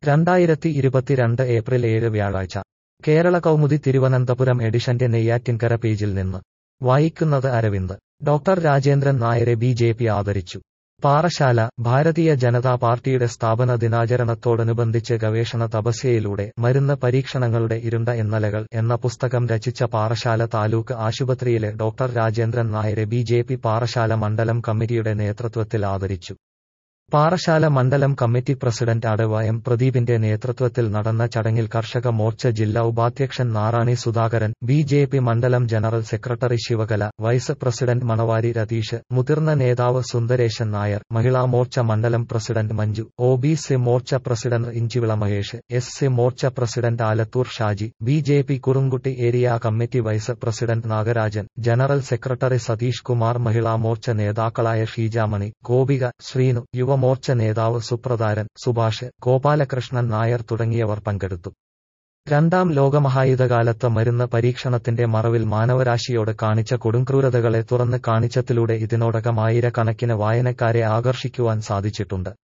രണ്ടായിരത്തി ഇരുപത്തിരണ്ട് ഏപ്രിൽ ഏഴ് വ്യാഴാഴ്ച കേരള കൗമുദി തിരുവനന്തപുരം എഡിഷന്റെ നെയ്യാറ്റിൻകര പേജിൽ നിന്ന് വായിക്കുന്നത് അരവിന്ദ് ഡോക്ടർ രാജേന്ദ്രൻ നായരെ ബി ജെ പി ആദരിച്ചു പാറശാല ഭാരതീയ ജനതാ പാർട്ടിയുടെ സ്ഥാപന ദിനാചരണത്തോടനുബന്ധിച്ച് ഗവേഷണ തപസ്യയിലൂടെ മരുന്ന് പരീക്ഷണങ്ങളുടെ ഇരുണ്ട ഇന്നലകൾ എന്ന പുസ്തകം രചിച്ച പാറശാല താലൂക്ക് ആശുപത്രിയിലെ ഡോക്ടർ രാജേന്ദ്രൻ നായരെ ബി ജെ പി പാറശാല മണ്ഡലം കമ്മിറ്റിയുടെ നേതൃത്വത്തിൽ ആദരിച്ചു പാറശാല മണ്ഡലം കമ്മിറ്റി പ്രസിഡന്റ് അടവ എം പ്രദീപിന്റെ നേതൃത്വത്തിൽ നടന്ന ചടങ്ങിൽ കർഷക മോർച്ച ജില്ലാ ഉപാധ്യക്ഷൻ Narani Sudhakaran B J P മണ്ഡലം general secretary Sivakala vice president Manavari Ratheesh മുതിർന്ന നേതാവ് സുന്ദരേശൻ നായർ മഹിളാ മോർച്ച മണ്ഡലം president Manju O B C Morcha president Inchivila Mahesh S C Morcha president Alathur Shaji B J P Kurunkutty area committee vice president Nagarajan general secretary Satheesh Kumar Mahila Morcha നേതാക്കളായ ഷീജാമണി ഗോപിക ശ്രീനു യുവ മോർച്ച നേതാവ് സുപ്രധാരൻ സുഭാഷ് ഗോപാലകൃഷ്ണൻ നായർ തുടങ്ങിയവർ പങ്കെടുത്തു രണ്ടാം ലോകമഹായുധകാലത്ത് മരുന്ന് പരീക്ഷണത്തിന്റെ മറവിൽ മാനവരാശിയോട് കാണിച്ച കൊടുംക്രൂരതകളെ തുറന്ന് കാണിച്ചതിലൂടെ ഇതിനോടകം ആയിരക്കണക്കിന് വായനക്കാരെ ആകർഷിക്കുവാൻ സാധിച്ചിട്ടുണ്ട്